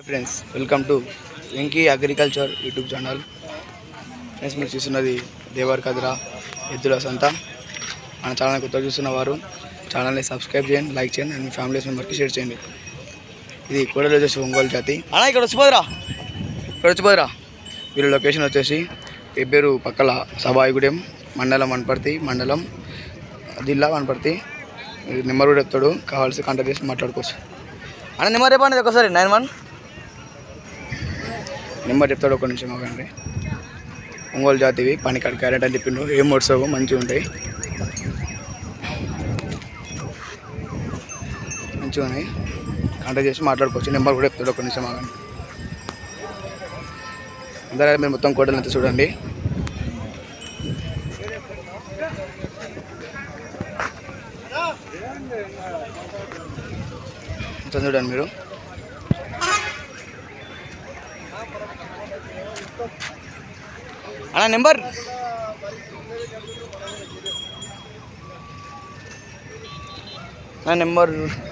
friends welcome to Venky agriculture YouTube channel friends మీరు చూస్తున్నది దేవర్ కదిరా ఎద్దుల సంత మన ఛానల్ కొత్త చూస్తున్న వారు ఛానల్ని సబ్స్క్రైబ్ చేయండి లైక్ చేయండి అండ్ మీ ఫ్యామిలీస్ మెంబర్కి షేర్ చేయండి ఇది కోడలు వచ్చేసి ఒంగోలు జాతి అన్నా ఇక్కడ వచ్చిపోదురా ఇక్కడ వచ్చిపోదురా వీళ్ళ లొకేషన్ వచ్చేసి పెబ్బేరు పక్కల సభాయిగూడెం మండలం వనపర్తి మండలం జిల్లా వనపర్తి నెంబర్ కూడా చెప్తాడు కావాల్సి కాంటాక్ట్ చేసి మాట్లాడుకోవచ్చు అన్న నెంబర్ చెప్పండి ఒకసారి నైన్ వన్ నెంబర్ చెప్తాడు ఒక నిమిషం అవ్వండి ఒంగోలు జాతివి పనికాడ క్యారెట్ అని చెప్పిండు ఏం మొడుసావు మంచిగా ఉంటాయి మంచిగా ఉన్నాయి కాంటాక్ట్ చేసి మాట్లాడుకోవచ్చు నెంబర్ కూడా చెప్తాడు ఒక నిమిషం ఆగండి అందరూ మీరు మొత్తం కోటలు అంతా చూడండి మొత్తం చూడండి మీరు అన్న నెంబర్ నా నెంబర్